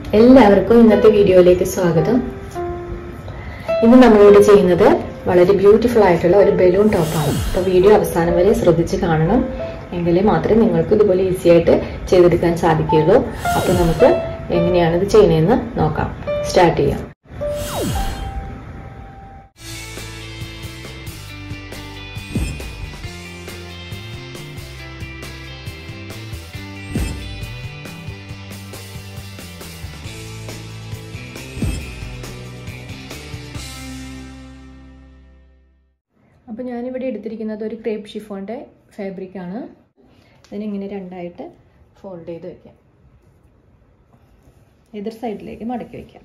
എല്ലാവർക്കും ഇന്നത്തെ വീഡിയോയിലേക്ക് സ്വാഗതം ഇന്ന് നമ്മളിവിടെ ചെയ്യുന്നത് വളരെ ബ്യൂട്ടിഫുൾ ആയിട്ടുള്ള ഒരു ബലൂൺ ടോപ്പാണ് അപ്പോൾ വീഡിയോ അവസാനം വരെ ശ്രദ്ധിച്ച് കാണണം എങ്കിലേ മാത്രമേ നിങ്ങൾക്ക് ഇതുപോലെ ഈസി ആയിട്ട് ചെയ്തെടുക്കാൻ സാധിക്കുകയുള്ളൂ അപ്പോൾ നമുക്ക് എങ്ങനെയാണ് ഇത് ചെയ്യുന്നതെന്ന് നോക്കാം സ്റ്റാർട്ട് ചെയ്യാം അപ്പോൾ ഞാനിവിടെ എടുത്തിരിക്കുന്നത് ഒരു ക്രേപ്പ് ഷിഫോണിൻ്റെ ഫാബ്രിക്കാണ് ഇതിനിങ്ങനെ രണ്ടായിട്ട് ഫോൾഡ് ചെയ്ത് വയ്ക്കാം എതിർ സൈഡിലേക്ക് മടക്കി വയ്ക്കാം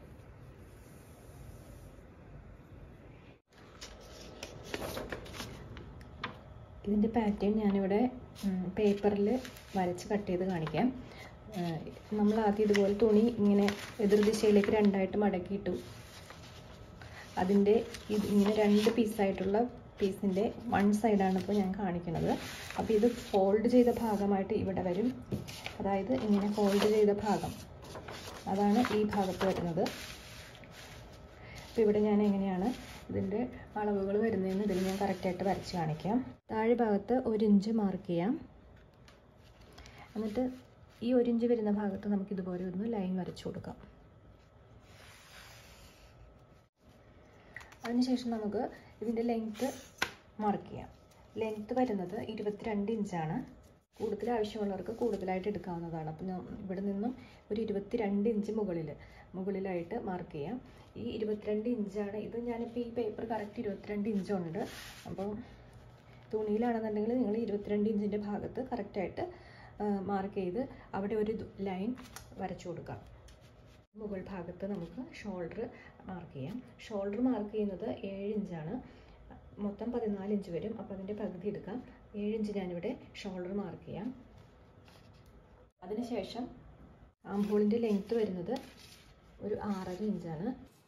ഇതിൻ്റെ പാറ്റേൺ ഞാനിവിടെ പേപ്പറിൽ വരച്ച് കട്ട് ചെയ്ത് കാണിക്കാം നമ്മൾ ആദ്യം ഇതുപോലെ തുണി ഇങ്ങനെ എതിർ ദിശയിലേക്ക് രണ്ടായിട്ട് മടക്കിയിട്ടു അതിൻ്റെ ഇത് ഇങ്ങനെ രണ്ട് പീസായിട്ടുള്ള പീസിൻ്റെ വൺ സൈഡാണ് ഇപ്പോൾ ഞാൻ കാണിക്കുന്നത് അപ്പോൾ ഇത് ഫോൾഡ് ചെയ്ത ഭാഗമായിട്ട് ഇവിടെ വരും അതായത് ഇങ്ങനെ ഫോൾഡ് ചെയ്ത ഭാഗം അതാണ് ഈ ഭാഗത്ത് വരുന്നത് അപ്പോൾ ഇവിടെ ഞാൻ എങ്ങനെയാണ് ഇതിൻ്റെ അളവുകൾ വരുന്നതെന്ന് ഇതിൽ ഞാൻ കറക്റ്റായിട്ട് വരച്ച് കാണിക്കാം താഴെ ഭാഗത്ത് ഒരു ഇഞ്ച് മാർക്ക് ചെയ്യാം എന്നിട്ട് ഈ ഒരു ഇഞ്ച് വരുന്ന ഭാഗത്ത് നമുക്ക് ഇതുപോലെ ഒന്ന് ലൈൻ വരച്ചു കൊടുക്കാം അതിനുശേഷം നമുക്ക് ഇതിൻ്റെ ലെങ്ത്ത് മാർക്ക് ചെയ്യാം ലെങ്ത്ത് വരുന്നത് ഇരുപത്തിരണ്ട് ഇഞ്ചാണ് കൂടുതൽ ആവശ്യമുള്ളവർക്ക് കൂടുതലായിട്ട് എടുക്കാവുന്നതാണ് അപ്പം ഇവിടെ നിന്നും ഒരു ഇരുപത്തിരണ്ട് ഇഞ്ച് മുകളിൽ മുകളിലായിട്ട് മാർക്ക് ചെയ്യാം ഈ ഇരുപത്തിരണ്ട് ഇഞ്ചാണ് ഇത് ഞാനിപ്പോൾ ഈ പേപ്പർ കറക്റ്റ് ഇരുപത്തിരണ്ട് ഇഞ്ചുണ്ട് അപ്പം തുണിയിലാണെന്നുണ്ടെങ്കിൽ നിങ്ങൾ ഇരുപത്തിരണ്ട് ഇഞ്ചിൻ്റെ ഭാഗത്ത് കറക്റ്റായിട്ട് മാർക്ക് ചെയ്ത് അവിടെ ഒരു ലൈൻ വരച്ചു കൊടുക്കാം മുകൾ ഭാഗത്ത് നമുക്ക് ഷോൾഡർ മാർക്ക് ചെയ്യാം ഷോൾഡർ മാർക്ക് ചെയ്യുന്നത് ഏഴ് ഇഞ്ചാണ് മൊത്തം പതിനാല് ഇഞ്ച് വരും അപ്പോൾ അതിൻ്റെ പകുതി എടുക്കാം ഏഴ് ഇഞ്ച് ഞാനിവിടെ ഷോൾഡർ മാർക്ക് ചെയ്യാം അതിനുശേഷം ആംബോളിൻ്റെ ലെങ്ത്ത് വരുന്നത് ഒരു ആറര ഇഞ്ചാണ്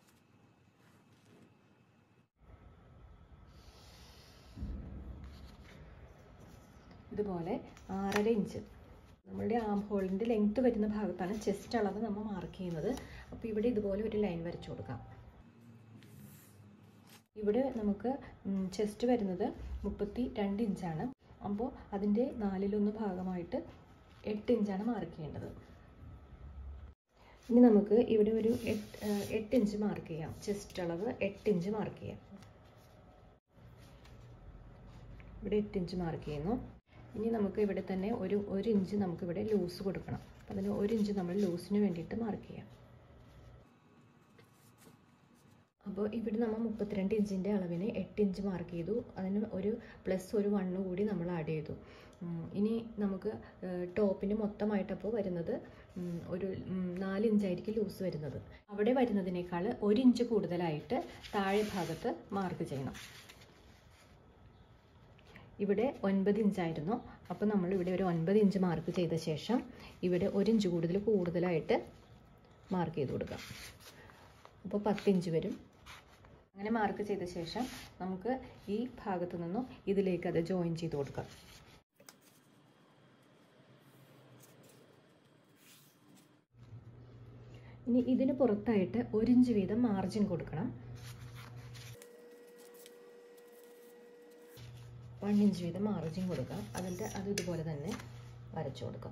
ഇതുപോലെ ആറര ഇഞ്ച് നമ്മളുടെ ആം ഹോളിൻ്റെ ലെങ്ത്ത് വരുന്ന ഭാഗത്താണ് ചെസ്റ്റ് അളവ് നമ്മൾ മാർക്ക് ചെയ്യുന്നത് അപ്പോൾ ഇവിടെ ഇതുപോലെ ഒരു ലൈൻ വരച്ചു കൊടുക്കാം ഇവിടെ നമുക്ക് ചെസ്റ്റ് വരുന്നത് മുപ്പത്തി രണ്ട് ഇഞ്ചാണ് അപ്പോൾ അതിൻ്റെ നാലിലൊന്ന് ഭാഗമായിട്ട് എട്ട് ഇഞ്ചാണ് മാർക്ക് ചെയ്യേണ്ടത് ഇനി നമുക്ക് ഇവിടെ ഒരു എട്ട് എട്ട് ഇഞ്ച് മാർക്ക് ചെയ്യാം ചെസ്റ്റ് അളവ് എട്ട് ഇഞ്ച് മാർക്ക് ചെയ്യാം ഇവിടെ എട്ട് ഇഞ്ച് മാർക്ക് ചെയ്യുന്നു ഇനി നമുക്ക് ഇവിടെ തന്നെ ഒരു ഒരു ഇഞ്ച് നമുക്കിവിടെ ലൂസ് കൊടുക്കണം അതിന് ഒരു ഇഞ്ച് നമ്മൾ ലൂസിന് വേണ്ടിയിട്ട് മാർക്ക് ചെയ്യാം അപ്പോൾ ഇവിടെ നമ്മൾ മുപ്പത്തിരണ്ട് ഇഞ്ചിൻ്റെ അളവിന് എട്ട് ഇഞ്ച് മാർക്ക് ചെയ്തു അതിന് ഒരു പ്ലസ് ഒരു വണ്ണ് കൂടി നമ്മൾ ആഡ് ചെയ്തു ഇനി നമുക്ക് ടോപ്പിന് മൊത്തമായിട്ടപ്പോൾ വരുന്നത് ഒരു നാല് ഇഞ്ചായിരിക്കും ലൂസ് വരുന്നത് അവിടെ വരുന്നതിനേക്കാൾ ഒരു ഇഞ്ച് കൂടുതലായിട്ട് താഴെ ഭാഗത്ത് മാർക്ക് ചെയ്യണം ഇവിടെ ഒൻപത് ഇഞ്ചായിരുന്നു അപ്പോൾ നമ്മൾ ഇവിടെ ഒരു ഒൻപത് ഇഞ്ച് മാർക്ക് ചെയ്ത ശേഷം ഇവിടെ ഒരു ഇഞ്ച് കൂടുതൽ കൂടുതലായിട്ട് മാർക്ക് ചെയ്ത് കൊടുക്കാം അപ്പോൾ പത്ത് ഇഞ്ച് വരും അങ്ങനെ മാർക്ക് ചെയ്ത ശേഷം നമുക്ക് ഈ ഭാഗത്ത് നിന്നും ഇതിലേക്ക് അത് ജോയിൻ ചെയ്ത് കൊടുക്കാം ഇനി ഇതിന് പുറത്തായിട്ട് ഒരു ഇഞ്ച് വീതം മാർജിൻ കൊടുക്കണം വൺ ഇഞ്ച് വീതം മാർജിൻ കൊടുക്കാം അതിൻ്റെ അത് ഇതുപോലെ തന്നെ വരച്ചു കൊടുക്കാം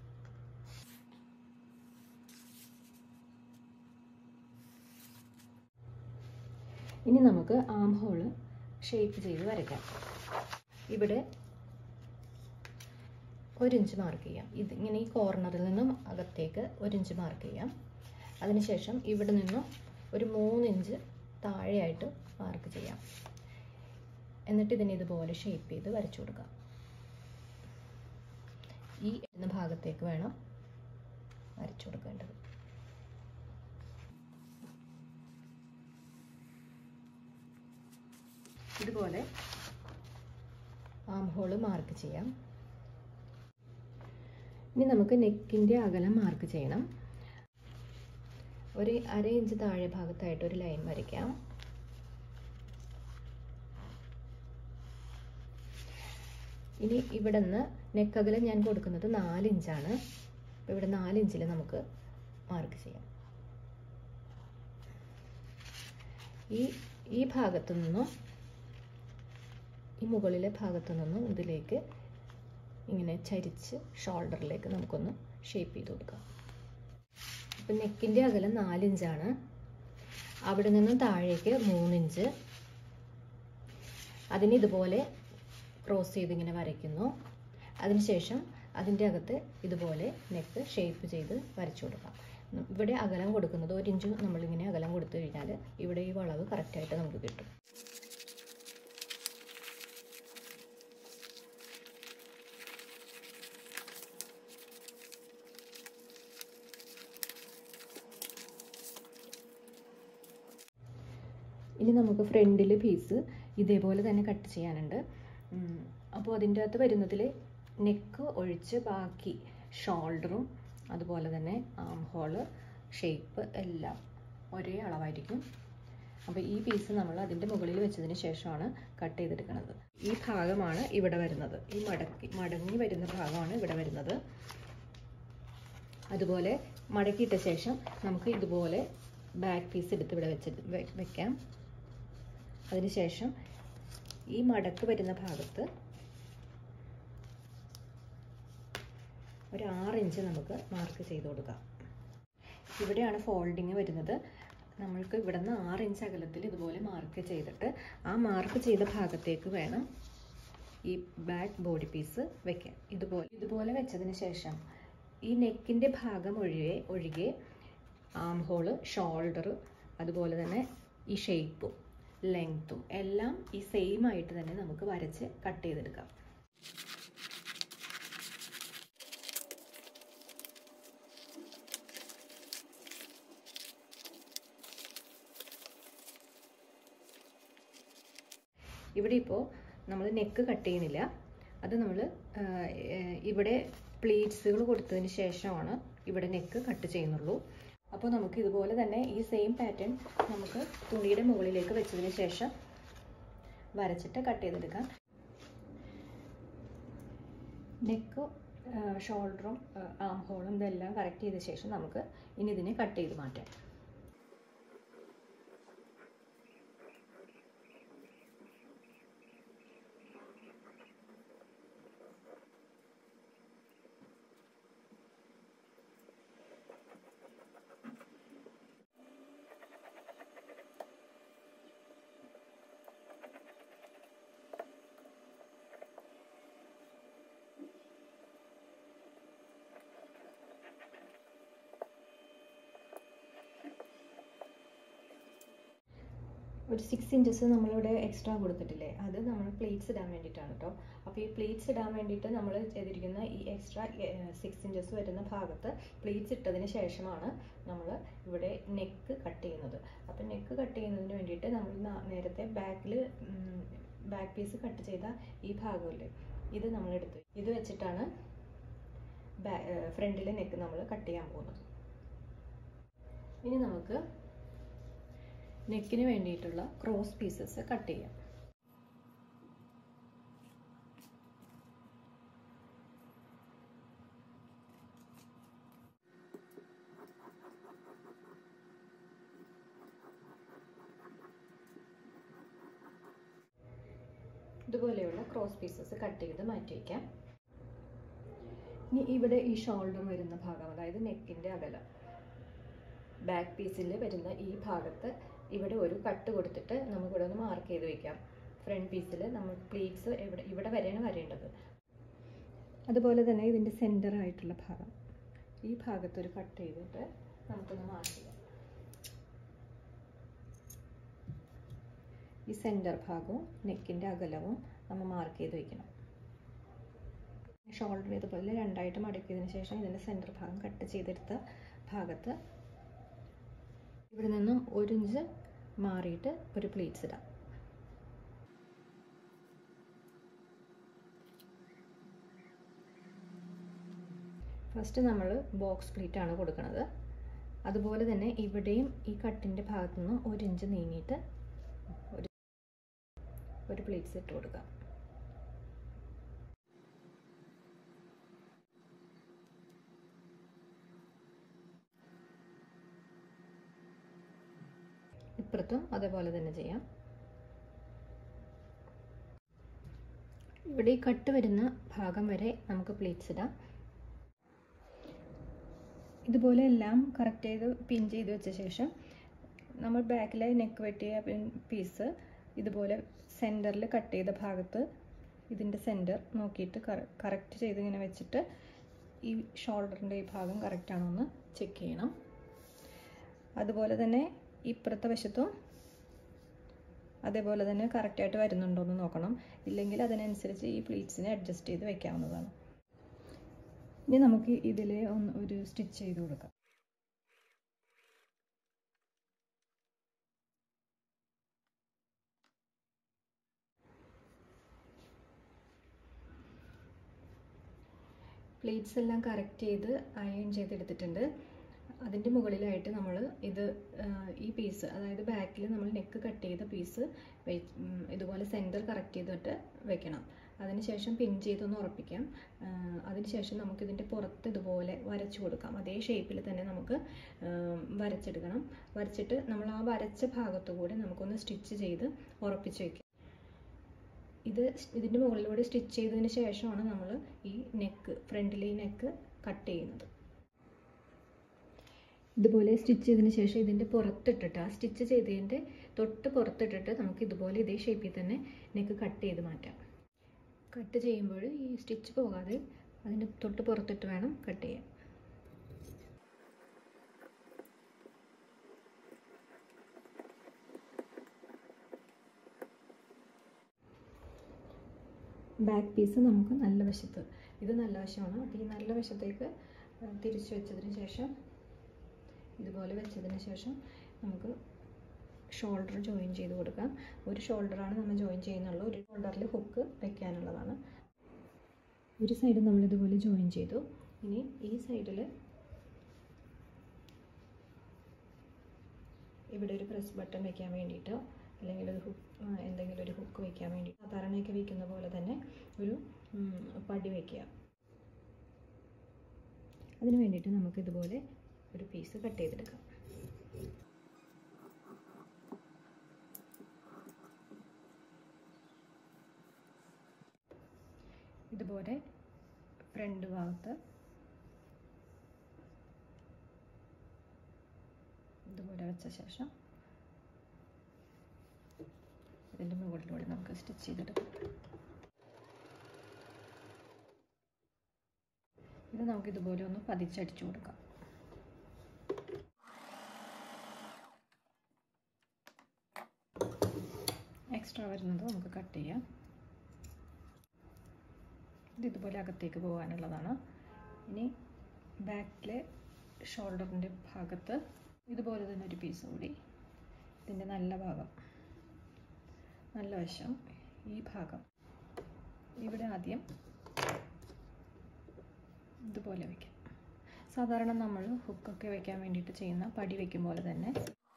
ഇനി നമുക്ക് ആം ഹോള് ഷേപ്പ് ചെയ്ത് വരയ്ക്കാം ഇവിടെ ഒരു ഇഞ്ച് മാർക്ക് ചെയ്യാം ഇത് ഇങ്ങനെ ഈ കോർണറിൽ നിന്നും അകത്തേക്ക് ഒരു ഇഞ്ച് മാർക്ക് ചെയ്യാം അതിനുശേഷം ഇവിടെ നിന്നും ഒരു മൂന്ന് ഇഞ്ച് താഴെയായിട്ട് മാർക്ക് ചെയ്യാം എന്നിട്ട് ഇതിനെ ഇതുപോലെ ഷേപ്പ് ചെയ്ത് വരച്ചു കൊടുക്കാം ഈ എന്ന ഭാഗത്തേക്ക് വേണം വരച്ചു കൊടുക്കേണ്ടത് ഇതുപോലെ ആം ഹോള് മാർക്ക് ചെയ്യാം ഇനി നമുക്ക് നെക്കിൻ്റെ അകലം മാർക്ക് ചെയ്യണം ഒരു അര ഇഞ്ച് താഴെ ഭാഗത്തായിട്ട് ഒരു ലൈൻ വരയ്ക്കാം ഇനി ഇവിടെ നിന്ന് നെക്കകലം ഞാൻ കൊടുക്കുന്നത് നാല് ഇഞ്ചാണ് അപ്പോൾ ഇവിടെ നാല് ഇഞ്ചിൽ നമുക്ക് മാർക്ക് ചെയ്യാം ഈ ഈ ഭാഗത്തു നിന്നും ഈ മുകളിലെ ഭാഗത്തു നിന്നും ഇതിലേക്ക് ഇങ്ങനെ ചരിച്ച് ഷോൾഡറിലേക്ക് നമുക്കൊന്ന് ഷേപ്പ് ചെയ്ത് കൊടുക്കാം അപ്പം നെക്കിൻ്റെ അകലം നാലിഞ്ചാണ് അവിടെ നിന്നും താഴേക്ക് മൂന്നിഞ്ച് അതിന് ഇതുപോലെ ക്രോസ് ചെയ്ത് ഇങ്ങനെ വരയ്ക്കുന്നു അതിനുശേഷം അതിൻ്റെ അകത്ത് ഇതുപോലെ നെക്ക് ഷേപ്പ് ചെയ്ത് വരച്ചു കൊടുക്കാം ഇവിടെ അകലം കൊടുക്കുന്നത് ഒരു ഇഞ്ച് നമ്മളിങ്ങനെ അകലം കൊടുത്തു കഴിഞ്ഞാൽ ഇവിടെ ഈ വളവ് കറക്റ്റായിട്ട് നമുക്ക് കിട്ടും ഇനി നമുക്ക് ഫ്രണ്ടിൽ പീസ് ഇതേപോലെ തന്നെ കട്ട് ചെയ്യാനുണ്ട് അപ്പോൾ അതിൻ്റെ അകത്ത് വരുന്നതിൽ നെക്ക് ഒഴിച്ച് ബാക്കി ഷോൾഡറും അതുപോലെ തന്നെ ആം ഹോള് ഷേപ്പ് എല്ലാം ഒരേ അളവായിരിക്കും അപ്പോൾ ഈ പീസ് നമ്മൾ അതിൻ്റെ മുകളിൽ വെച്ചതിന് ശേഷമാണ് കട്ട് ചെയ്തെടുക്കുന്നത് ഈ ഭാഗമാണ് ഇവിടെ വരുന്നത് ഈ മടക്കി മടങ്ങി വരുന്ന ഭാഗമാണ് ഇവിടെ വരുന്നത് അതുപോലെ മടക്കിയിട്ട ശേഷം നമുക്ക് ഇതുപോലെ ബാക്ക് പീസ് എടുത്ത് ഇവിടെ വെച്ച് വെക്കാം അതിനുശേഷം ഈ മടക്ക് വരുന്ന ഭാഗത്ത് ഒരു ആറ് ഇഞ്ച് നമുക്ക് മാർക്ക് ചെയ്ത് കൊടുക്കാം ഇവിടെയാണ് ഫോൾഡിങ് വരുന്നത് നമ്മൾക്ക് ഇവിടെ നിന്ന് ആറ് ഇഞ്ച് അകലത്തിൽ ഇതുപോലെ മാർക്ക് ചെയ്തിട്ട് ആ മാർക്ക് ചെയ്ത ഭാഗത്തേക്ക് വേണം ഈ ബാക്ക് ബോഡി പീസ് വെക്കാൻ ഇതുപോലെ ഇതുപോലെ വെച്ചതിന് ശേഷം ഈ നെക്കിൻ്റെ ഭാഗം ഒഴികെ ഒഴികെ ആം ഹോള് ഷോൾഡർ അതുപോലെ തന്നെ ഈ ഷേപ്പും ലെങ്ത്തും എല്ലാം ഈ സെയിം ആയിട്ട് തന്നെ നമുക്ക് വരച്ച് കട്ട് ചെയ്തെടുക്കാം ഇവിടെ ഇപ്പോൾ നമ്മൾ നെക്ക് കട്ട് ചെയ്യുന്നില്ല അത് നമ്മൾ ഇവിടെ പ്ലീറ്റ്സുകൾ കൊടുത്തതിന് ശേഷമാണ് ഇവിടെ നെക്ക് കട്ട് ചെയ്യുന്നുള്ളൂ അപ്പോൾ നമുക്ക് ഇതുപോലെ തന്നെ ഈ സെയിം പാറ്റേൺ നമുക്ക് തുണിയുടെ മുകളിലേക്ക് വെച്ചതിന് ശേഷം വരച്ചിട്ട് കട്ട് ചെയ്തെടുക്കാം നെക്ക് ഷോൾഡറും ആം ഹോളും ഇതെല്ലാം കറക്റ്റ് ചെയ്ത ശേഷം നമുക്ക് ഇനി ഇതിനെ കട്ട് ചെയ്ത് മാറ്റാം ഒരു സിക്സ് ഇഞ്ചസ് നമ്മളിവിടെ എക്സ്ട്രാ കൊടുത്തിട്ടില്ലേ അത് നമ്മൾ പ്ലേറ്റ്സ് ഇടാൻ വേണ്ടിയിട്ടാണ് കേട്ടോ അപ്പോൾ ഈ പ്ലേറ്റ്സ് ഇടാൻ വേണ്ടിയിട്ട് നമ്മൾ ചെയ്തിരിക്കുന്ന ഈ എക്സ്ട്രാ സിക്സ് ഇഞ്ചസ് വരുന്ന ഭാഗത്ത് പ്ലേറ്റ്സ് ഇട്ടതിന് ശേഷമാണ് നമ്മൾ ഇവിടെ നെക്ക് കട്ട് ചെയ്യുന്നത് അപ്പോൾ നെക്ക് കട്ട് ചെയ്യുന്നതിന് വേണ്ടിയിട്ട് നമ്മൾ നേരത്തെ ബാക്കിൽ ബാക്ക് പീസ് കട്ട് ചെയ്ത ഈ ഭാഗമില്ലേ ഇത് നമ്മൾ എടുത്തു ഇത് വെച്ചിട്ടാണ് ഫ്രണ്ടിലെ നെക്ക് നമ്മൾ കട്ട് ചെയ്യാൻ പോകുന്നത് ഇനി നമുക്ക് നെക്കിന് വേണ്ടിയിട്ടുള്ള ക്രോസ് പീസസ് കട്ട് ചെയ്യാം ഇതുപോലെയുള്ള ക്രോസ് പീസസ് കട്ട് ചെയ്ത് മാറ്റി വയ്ക്കാം ഇനി ഇവിടെ ഈ ഷോൾഡർ വരുന്ന ഭാഗം അതായത് നെക്കിൻ്റെ അകലം ബാക്ക് പീസിൽ വരുന്ന ഈ ഭാഗത്ത് ഇവിടെ ഒരു കട്ട് കൊടുത്തിട്ട് നമുക്കിവിടെ ഒന്ന് മാർക്ക് ചെയ്ത് വെക്കാം ഫ്രണ്ട് പീസിൽ നമ്മൾ പ്ലീറ്റ്സ് ഇവിടെ ഇവിടെ വരെയാണ് വരേണ്ടത് അതുപോലെ തന്നെ ഇതിൻ്റെ സെൻറ്റർ ആയിട്ടുള്ള ഭാഗം ഈ ഭാഗത്ത് ഒരു കട്ട് ചെയ്തിട്ട് നമുക്കൊന്ന് മാർക്ക് ചെയ്യാം ഈ സെൻറ്റർ ഭാഗവും നെക്കിൻ്റെ അകലവും നമ്മൾ മാർക്ക് ചെയ്ത് വെക്കണം ഷോൾഡർ ഇതുപോലെ രണ്ടായിട്ട് മടക്കിയതിന് ശേഷം ഇതിൻ്റെ സെൻറ്റർ ഭാഗം കട്ട് ചെയ്തെടുത്ത ഭാഗത്ത് ഇവിടെ നിന്നും ഒരു ഇഞ്ച് മാറിയിട്ട് ഒരു പ്ലീറ്റ്സ് ഇടാം ഫസ്റ്റ് നമ്മൾ ബോക്സ് പ്ലീറ്റ് ആണ് കൊടുക്കുന്നത് അതുപോലെ തന്നെ ഇവിടെയും ഈ കട്ടിൻ്റെ ഭാഗത്തു നിന്ന് ഒരു ഇഞ്ച് നീങ്ങിയിട്ട് ഒരു ഒരു പ്ലീറ്റ്സ് ഇട്ട് കൊടുക്കാം ഇപ്പുറത്തും അതേപോലെ തന്നെ ചെയ്യാം ഇവിടെ ഈ കട്ട് വരുന്ന ഭാഗം വരെ നമുക്ക് പ്ലീറ്റ്സ് ഇടാം ഇതുപോലെ എല്ലാം കറക്റ്റ് ചെയ്ത് പിൻ ചെയ്ത് വെച്ച ശേഷം നമ്മൾ ബാക്കിലെ നെക്ക് വെട്ടിയ പീസ് ഇതുപോലെ സെൻറ്ററിൽ കട്ട് ചെയ്ത ഭാഗത്ത് ഇതിൻ്റെ സെൻറ്റർ നോക്കിയിട്ട് കറക്റ്റ് ചെയ്ത് ഇങ്ങനെ വെച്ചിട്ട് ഈ ഷോൾഡറിൻ്റെ ഈ ഭാഗം കറക്റ്റ് ആണോ എന്ന് ചെക്ക് ചെയ്യണം അതുപോലെ തന്നെ ഇപ്പുറത്തെ വശത്തും അതേപോലെ തന്നെ കറക്റ്റായിട്ട് വരുന്നുണ്ടോ എന്ന് നോക്കണം ഇല്ലെങ്കിൽ അതിനനുസരിച്ച് ഈ പ്ലീറ്റ്സിനെ അഡ്ജസ്റ്റ് ചെയ്ത് വെക്കാവുന്നതാണ് ഇനി നമുക്ക് ഇതിൽ ഒന്ന് ഒരു സ്റ്റിച്ച് ചെയ്ത് കൊടുക്കാം പ്ലേറ്റ്സ് എല്ലാം കറക്റ്റ് ചെയ്ത് അയൺ ചെയ്തെടുത്തിട്ടുണ്ട് അതിൻ്റെ മുകളിലായിട്ട് നമ്മൾ ഇത് ഈ പീസ് അതായത് ബാക്കിൽ നമ്മൾ നെക്ക് കട്ട് ചെയ്ത പീസ് ഇതുപോലെ സെൻറ്റർ കറക്റ്റ് ചെയ്തിട്ട് വെക്കണം അതിനുശേഷം പിൻ ചെയ്തൊന്ന് ഉറപ്പിക്കാം അതിനുശേഷം നമുക്കിതിൻ്റെ പുറത്ത് ഇതുപോലെ വരച്ചു കൊടുക്കാം അതേ ഷേപ്പിൽ തന്നെ നമുക്ക് വരച്ചെടുക്കണം വരച്ചിട്ട് നമ്മൾ ആ വരച്ച ഭാഗത്തു കൂടെ നമുക്കൊന്ന് സ്റ്റിച്ച് ചെയ്ത് ഉറപ്പിച്ച് വയ്ക്കാം ഇത് ഇതിൻ്റെ മുകളിലൂടെ സ്റ്റിച്ച് ചെയ്തതിന് ശേഷമാണ് നമ്മൾ ഈ നെക്ക് ഫ്രണ്ടിലെ ഈ നെക്ക് കട്ട് ചെയ്യുന്നത് ഇതുപോലെ സ്റ്റിച്ച് ചെയ്തതിന് ശേഷം ഇതിൻ്റെ പുറത്തിട്ടിട്ട് ആ സ്റ്റിച്ച് ചെയ്തതിൻ്റെ തൊട്ട് പുറത്തിട്ടിട്ട് നമുക്ക് ഇതുപോലെ ഇതേ ഷേപ്പിൽ തന്നെ നെക്ക് കട്ട് ചെയ്ത് മാറ്റാം കട്ട് ചെയ്യുമ്പോൾ ഈ സ്റ്റിച്ച് പോകാതെ അതിൻ്റെ തൊട്ട് പുറത്തിട്ട് വേണം കട്ട് ചെയ്യാൻ ബാക്ക് പീസ് നമുക്ക് നല്ല വശത്ത് ഇത് നല്ല വശമാണ് അപ്പോൾ ഈ നല്ല വശത്തേക്ക് തിരിച്ചു വെച്ചതിന് ശേഷം ഇതുപോലെ വെച്ചതിന് ശേഷം നമുക്ക് ഷോൾഡർ ജോയിൻ ചെയ്ത് കൊടുക്കാം ഒരു ഷോൾഡറാണ് നമ്മൾ ജോയിൻ ചെയ്യുന്നുള്ളൂ ഒരു ഷോൾഡറിൽ ഹുക്ക് വയ്ക്കാനുള്ളതാണ് ഒരു സൈഡ് നമ്മൾ ഇതുപോലെ ജോയിൻ ചെയ്തു ഇനി ഈ സൈഡിൽ ഇവിടെ ഒരു പ്രസ് ബട്ടൺ വെക്കാൻ വേണ്ടിയിട്ടോ അല്ലെങ്കിൽ ഒരു ഹുക്ക് എന്തെങ്കിലും ഒരു ഹുക്ക് വെക്കാൻ വേണ്ടി സാധാരണയൊക്കെ വയ്ക്കുന്ന പോലെ തന്നെ ഒരു പടി വയ്ക്കുക അതിന് വേണ്ടിയിട്ട് നമുക്ക് ഇതുപോലെ ഒരു പീസ് കട്ട് ചെയ്തെടുക്കാം ഇതുപോലെ ഫ്രണ്ട് ഭാഗത്ത് ഇതുപോലെ വെച്ച ശേഷം ഇതിൻ്റെ മുകളിലൂടെ നമുക്ക് സ്റ്റിച്ച് ചെയ്തെടുക്കാം ഇത് നമുക്ക് ഇതുപോലെ ഒന്ന് പതിച്ചടിച്ചു കൊടുക്കാം എക്സ്ട്രാ വരുന്നത് നമുക്ക് കട്ട് ചെയ്യാം ഇത് ഇതുപോലെ അകത്തേക്ക് പോകാനുള്ളതാണ് ഇനി ബാക്കിലെ ഷോൾഡറിൻ്റെ ഭാഗത്ത് ഇതുപോലെ തന്നെ ഒരു പീസ് കൂടി ഇതിൻ്റെ നല്ല ഭാഗം നല്ല വശം ഈ ഭാഗം ഇവിടെ ആദ്യം ഇതുപോലെ വയ്ക്കാം സാധാരണ നമ്മൾ ഹുക്കൊക്കെ വെക്കാൻ വേണ്ടിയിട്ട് ചെയ്യുന്ന പടി വയ്ക്കും പോലെ തന്നെ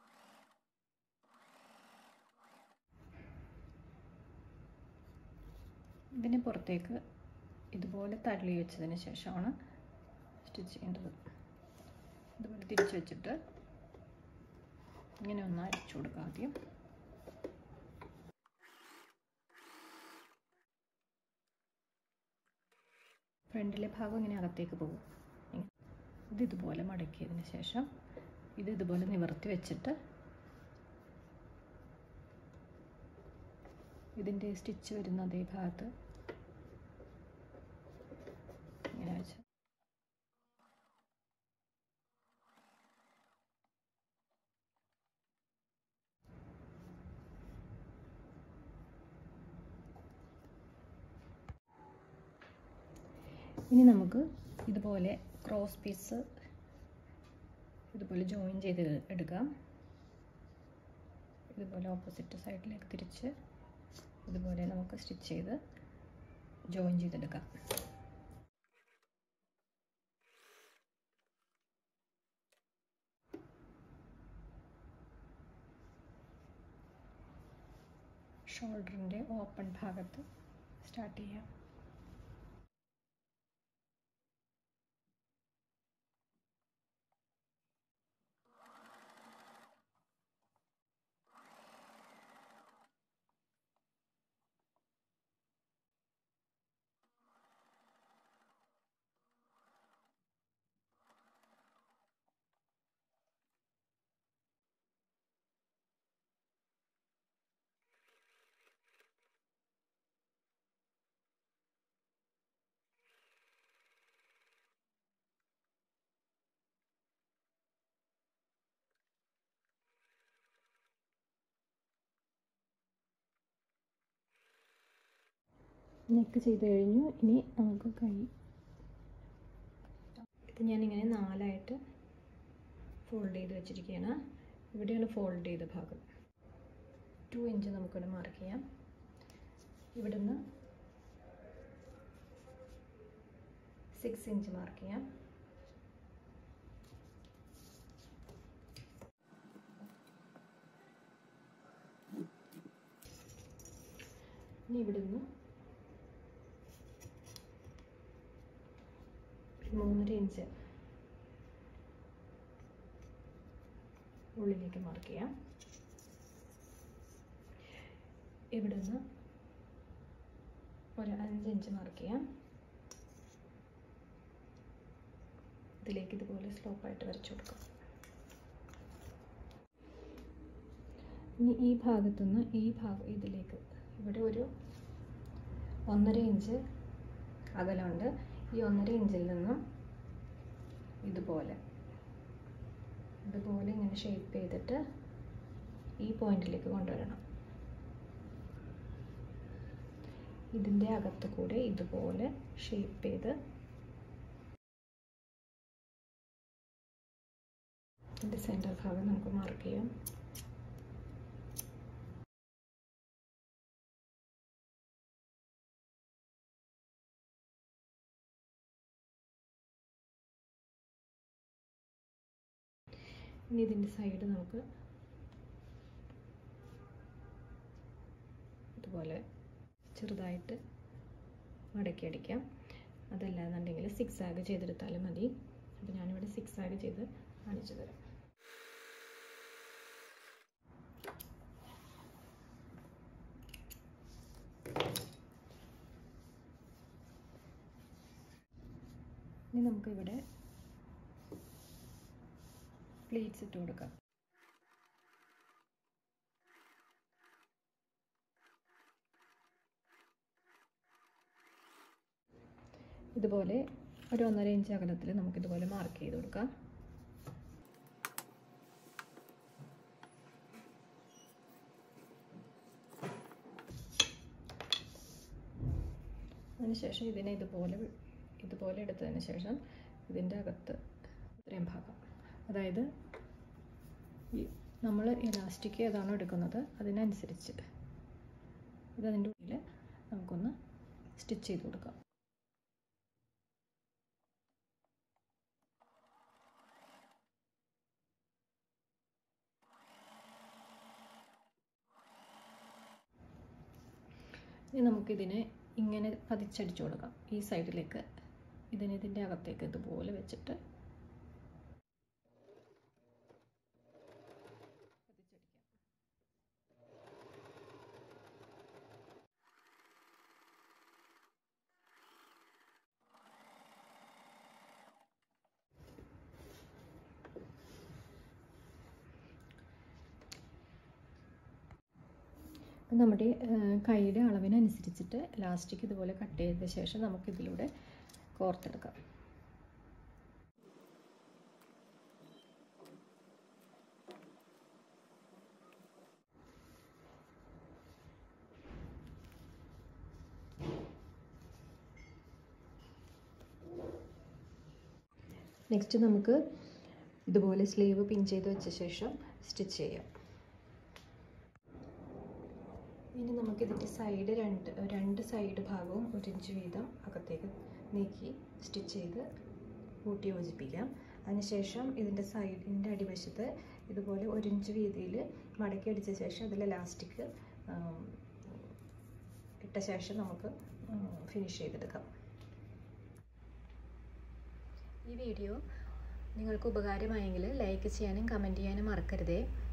ഇതിന് പുറത്തേക്ക് ഇതുപോലെ തള്ളി വെച്ചതിന് ശേഷമാണ് സ്റ്റിച്ച് ചെയ്യേണ്ടത് ഇതുപോലെ തിരിച്ച് വെച്ചിട്ട് ഇങ്ങനെ ഒന്ന് അരച്ചു കൊടുക്കുക ആദ്യം ഫ്രണ്ടിലെ ഭാഗം ഇങ്ങനെ അകത്തേക്ക് പോകും ഇത് ഇതുപോലെ മടക്കിയതിന് ശേഷം ഇത് ഇതുപോലെ നിവർത്തി വെച്ചിട്ട് ഇതിൻ്റെ സ്റ്റിച്ച് വരുന്ന അതേ ഭാഗത്ത് ഇങ്ങനെ വെച്ച് ഇനി നമുക്ക് ഇതുപോലെ ക്രോസ് പീസ് ഇതുപോലെ ജോയിൻ ചെയ്ത് എടുക്കാം ഇതുപോലെ ഓപ്പോസിറ്റ് സൈഡിലേക്ക് തിരിച്ച് ഇതുപോലെ നമുക്ക് സ്റ്റിച്ച് ചെയ്ത് ജോയിൻ ചെയ്തെടുക്കാം ഷോൾഡറിൻ്റെ ഓപ്പൺ ഭാഗത്ത് സ്റ്റാർട്ട് ചെയ്യാം നെക്ക് ചെയ്ത് കഴിഞ്ഞു ഇനി നമുക്ക് കൈ ഇത് ഞാനിങ്ങനെ നാലായിട്ട് ഫോൾഡ് ചെയ്ത് വെച്ചിരിക്കുകയാണ് ഇവിടെയാണ് ഫോൾഡ് ചെയ്ത ഭാഗം ടു ഇഞ്ച് നമുക്കിവിടെ മാർക്ക് ചെയ്യാം ഇവിടുന്ന് സിക്സ് ഇഞ്ച് മാർക്ക് ചെയ്യാം ഇനി ഇവിടുന്ന് മൂന്നര ഇഞ്ച് ഉള്ളിലേക്ക് മാർക്ക് ചെയ്യാം ഇവിടുന്ന് ഒരു അഞ്ച് ഇഞ്ച് മാർക്ക് ചെയ്യാം ഇതിലേക്ക് ഇതുപോലെ സ്ലോപ്പായിട്ട് വരച്ചു കൊടുക്കാം ഇനി ഈ ഭാഗത്തുനിന്ന് ഈ ഭാഗം ഇതിലേക്ക് ഇവിടെ ഒരു ഒന്നര ഇഞ്ച് അകലമുണ്ട് ഈ ഒന്നര ഇഞ്ചിൽ നിന്നും ഇതുപോലെ ഇതുപോലെ ഇങ്ങനെ ഷേപ്പ് ചെയ്തിട്ട് ഈ പോയിന്റിലേക്ക് കൊണ്ടുവരണം ഇതിൻ്റെ അകത്ത് കൂടെ ഇതുപോലെ ഷേപ്പ് ചെയ്ത് ഇതിൻ്റെ സെൻറ്റർ ഭാഗം നമുക്ക് മാർക്ക് ചെയ്യാം ഇനി ഇതിൻ്റെ സൈഡ് നമുക്ക് ഇതുപോലെ ചെറുതായിട്ട് മടക്കി അടിക്കാം അതല്ലാന്നുണ്ടെങ്കിൽ സിക്സ് ആഗ് ചെയ്തെടുത്താലും മതി അപ്പോൾ ഞാനിവിടെ സിക്സ് ആഗ് ചെയ്ത് കാണിച്ചു തരാം ഇനി നമുക്കിവിടെ പ്ലേറ്റ്സ് ഇട്ട് കൊടുക്കാം ഇതുപോലെ ഒരു ഒന്നര ഇഞ്ച് അകലത്തിൽ നമുക്കിതുപോലെ മാർക്ക് ചെയ്ത് കൊടുക്കാം അതിനുശേഷം ഇതിനെ ഇതുപോലെ ഇതുപോലെ എടുത്തതിന് ശേഷം ഇതിൻ്റെ അകത്ത് ഇത്രയും ഭാഗം അതായത് ഈ നമ്മൾ ഇലാസ്റ്റിക് ഏതാണോ എടുക്കുന്നത് അതിനനുസരിച്ച് ഇതതിൻ്റെ ഉള്ളിൽ നമുക്കൊന്ന് സ്റ്റിച്ച് ചെയ്ത് കൊടുക്കാം ഇനി നമുക്കിതിനെ ഇങ്ങനെ പതിച്ചടിച്ചു കൊടുക്കാം ഈ സൈഡിലേക്ക് ഇതിന് ഇതിൻ്റെ അകത്തേക്ക് ഇതുപോലെ വെച്ചിട്ട് നമ്മുടെ കൈയുടെ അളവിനനുസരിച്ചിട്ട് ലാസ്റ്റിക് ഇതുപോലെ കട്ട് ചെയ്ത ശേഷം നമുക്കിതിലൂടെ കോർത്തെടുക്കാം നെക്സ്റ്റ് നമുക്ക് ഇതുപോലെ സ്ലീവ് പിൻ ചെയ്ത് വെച്ച ശേഷം സ്റ്റിച്ച് ചെയ്യാം ഇനി നമുക്കിതിൻ്റെ സൈഡ് രണ്ട് രണ്ട് സൈഡ് ഭാഗവും ഒരു ഇഞ്ച് വീതം അകത്തേക്ക് നീക്കി സ്റ്റിച്ച് ചെയ്ത് കൂട്ടി യോജിപ്പിക്കാം അതിനുശേഷം ഇതിൻ്റെ സൈഡിൻ്റെ അടിവശത്ത് ഇതുപോലെ ഒരു ഇഞ്ച് വീതിയിൽ മടക്കി അടിച്ച ശേഷം അതിൽ ലാസ്റ്റിക് ഇട്ട ശേഷം നമുക്ക് ഫിനിഷ് ചെയ്തെടുക്കാം ഈ വീഡിയോ നിങ്ങൾക്ക് ഉപകാരമായെങ്കിൽ ലൈക്ക് ചെയ്യാനും കമൻറ്റ് ചെയ്യാനും മറക്കരുതേ